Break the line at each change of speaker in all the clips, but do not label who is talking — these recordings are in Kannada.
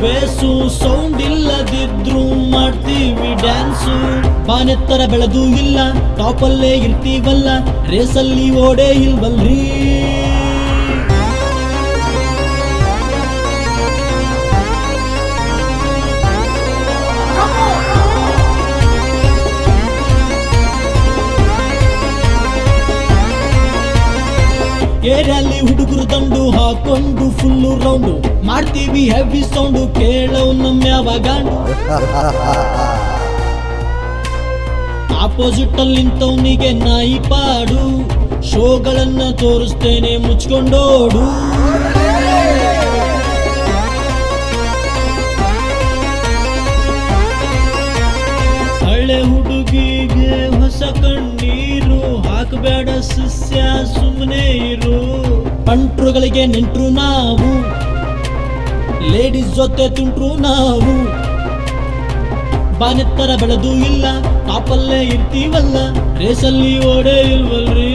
ಬೇಸು ಸೌಂಡ್ ಇಲ್ಲದಿದ್ರು ಮಾಡ್ತೀವಿ ಡ್ಯಾನ್ಸು ಬಾನೆತ್ತರ ಬೆಳೆದು ಇಲ್ಲ ಟಾಪಲ್ಲೇ ಇರ್ತೀವಲ್ಲ ರೇಸಲ್ಲಿ ಓಡೇ ಇಲ್ವಲ್ರಿ ಏರಿಯಲ್ಲಿ ಹುಡುಗರು ದಂಡು ಹಾಕೊಂಡು ಫುಲ್ಲು ರೌಂಡು ಮಾಡ್ತೀವಿ ಹೆವಿ ಸೌಂಡು ಕೇಳವ್ ನಮ್ಮ ಯಾವಾಗಾಂಡು ಆಪೋಸಿಟ್ ಅಲ್ಲಿ ನಿಂತವನಿಗೆ ನಾಯಿ ಪಾಡು ಶೋಗಳನ್ನ ತೋರಿಸ್ತೇನೆ ಮುಚ್ಕೊಂಡೋಡು ಹಳೆ ಹುಡುಗಿಗೆ ಹೊಸ ಕಣ್ಣೀರು ಹಾಕಬೇಡ ಸಸ್ಯ ಸುಮ್ಮನೆ ಇರು ಪಂಟ್ರುಗಳಿಗೆ ನೆಂಟ್ರು ನಾವು ಲೇಡೀಸ್ ಜೊತೆ ತುಂಟ್ರು ನಾವು ಬಾನೆತ್ತರ ಬೆಳೆದು ಇಲ್ಲ ಟಾಪಲ್ಲೇ ಇರ್ತೀವಲ್ಲ ರೇಸಲ್ಲಿ ಓಡೇ ಇಲ್ವಲ್ರಿ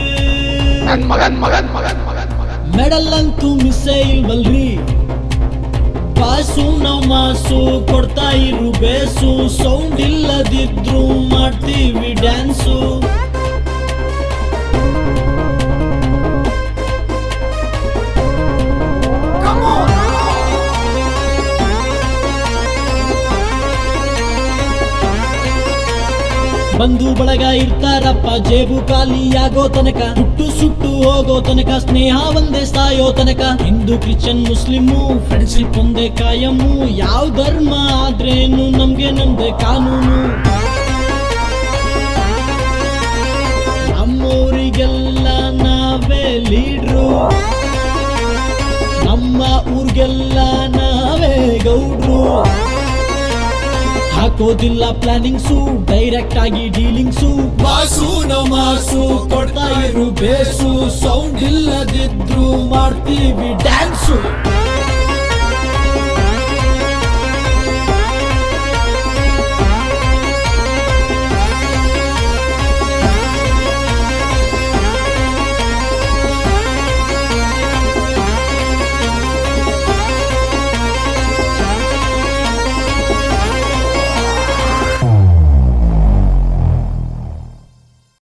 ಮೆಡಲ್ ಅಂತೂ ಮಿಸ್ಸೇ ಇಲ್ವಲ್ರಿ ಪಾಸು ನಾವು ಮಾಸು ಕೊಡ್ತಾ ಇರು ಬೇಸು ಸೌಂಡ್ ಇಲ್ಲದಿದ್ರು ಮಾಡ್ತೀವಿ ಡ್ಯಾನ್ಸು ಬಂಧು ಬಳಗ ಇರ್ತಾರಪ್ಪ ಜೇಬು ಖಾಲಿಯಾಗೋ ತನಕ ಹುಟ್ಟು ಸುಟ್ಟು ಹೋಗೋ ತನಕ ಸ್ನೇಹ ಒಂದೇ ಸಾಯೋ ತನಕ ಹಿಂದೂ ಕ್ರಿಶ್ಚಿಯನ್ ಮುಸ್ಲಿಮು ಫ್ರೆಂಡ್ಶಿಪ್ ಒಂದೇ ಕಾಯಮ್ಮು ಯಾವ ಧರ್ಮ ಆದ್ರೇನು ನಮ್ಗೆ ನಮ್ದೇ ಕಾನೂನು ನಮ್ಮೂರಿಗೆಲ್ಲ ನಾವೇ ಲೀಡ್ರು ನಮ್ಮ ಊರಿಗೆಲ್ಲ ನಾವೇ ಗೌಡ್ರು ಹಾಕೋದಿಲ್ಲ ಪ್ಲಾನಿಂಗ್ಸು ಡೈರೆಕ್ಟ್ ಆಗಿ ಡೀಲಿಂಗ್ಸು ಬಾಸು ನಮಾಸು ಕೊಡ್ತಾ ಇರು ಬೇಸು ಸೌಂಡ್ ಇಲ್ಲದಿದ್ರು ಮಾಡ್ತೀವಿ ಡ್ಯಾನ್ಸು